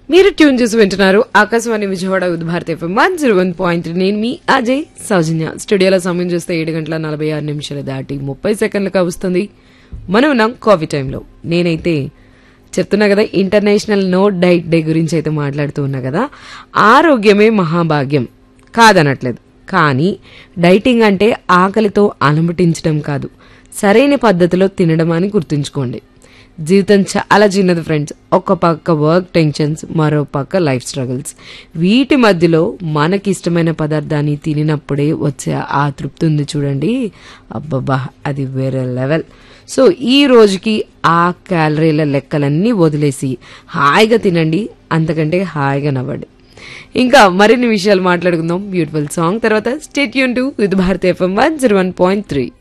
మీరు ట్యూన్ చేసి వింటున్నారు Akashvani Vijayawada with Bharat FM one zero one point three నేను మీ అజయ్ సౌజన్య స్టూడియోలో సమయం చూస్తే ఏడు గంటల నలభై ఆరు నిమిషాలు దాటి ముప్పై సెకండ్లకు వస్తుంది మనం ఉన్నాం కాఫీ టైంలో నేనైతే చెప్తున్నా కదా ఇంటర్నేషనల్ నో డైట్ డే గురించి అయితే మాట్లాడుతూ ఉన్నా కదా ఆరోగ్యమే మహాభాగ్యం కాదనట్లేదు కానీ డైటింగ్ అంటే ఆకలితో అలమటించడం కాదు సరైన పద్ధతిలో తినడం అని గుర్తుంచుకోండి జీవితం చాలా చిన్నది ఫ్రెండ్స్ ఒక పక్క వర్క్ టెన్షన్స్ మరో పక్క లైఫ్ స్ట్రగుల్స్ వీటి మధ్యలో మనకి ఇష్టమైన పదార్థాన్ని తినినప్పుడే వచ్చే ఆ తృప్తి ఉంది చూడండి అబ్బబ్బా అది వేరే లెవెల్ సో ఈ రోజుకి ఆ క్యాలరీల లెక్కలన్నీ వదిలేసి హాయిగా తినండి అంతకంటే హాయిగా నవ్వండి ఇంకా మరిన్ని విషయాలు మాట్లాడుకుందాం బ్యూటిఫుల్ సాంగ్ తర్వాత స్టేట్ యూన్ to with Bharat FM one zero one point three